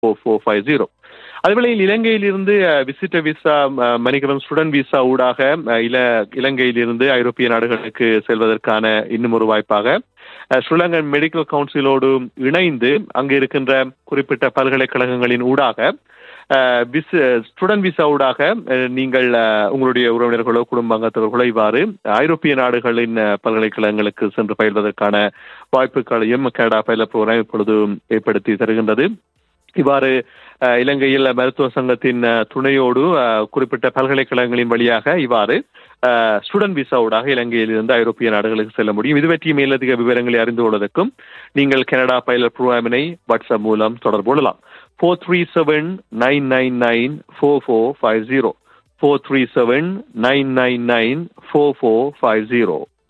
four four five zero அதேவேளையில் இலங்கையிலிருந்து visitor visa மணிக்கரம் ஸ்டூடெண்ட் விசா ஊடாக அஹ், இல இலங்கையிலிருந்து ஐரோப்பிய நாடுகளுக்கு செல்வதற்கான இன்னும் ஒரு வாய்ப்பாக அஹ், ஸ்ரீலங்கன் மெடிக்கல் கவுன்சிலோடு இணைந்து அங்கு இருக்கின்ற குறிப்பிட்ட பல்கலைக்கழகங்களின் ஊடாக ஸ்டூடெண்ட் விசா ஊடாக அஹ், நீங்கள் அஹ், உங்களுடைய உறவினர்களோ குடும்ப அங்கத்தவர்களோ இவ்வாறு ஐரோப்பிய நாடுகளின் அஹ், பல்கலைக்கழகங்களுக்கு சென்று பயில்வதற்கான வாய்ப்புகளையும் கனடா பயில புரோகிராம் இப்பொழுது ஏற்படுத்தி தருகின்றது இவ்வாறு அஹ், இலங்கையில் மருத்துவ சங்கத்தின் அஹ், துணையோடு அஹ், குறிப்பிட்ட பல்கலைக்கழகங்களின் வழியாக இவ்வாறு ஸ்டூடெண்ட் விசாவோடாக இலங்கையில் இருந்து ஐரோப்பிய நாடுகளுக்கு செல்ல முடியும் இது பற்றிய மேலதிக விவரங்களை அறிந்து கொள்வதற்கும் நீங்கள் கனடா பைலட் ப்ரோக்ராமினை வாட்ஸ்அப் மூலம் தொடர்பு கொள்ளலாம் four three seven nine nine nine four four five zero four three seven nine nine nine four four five zero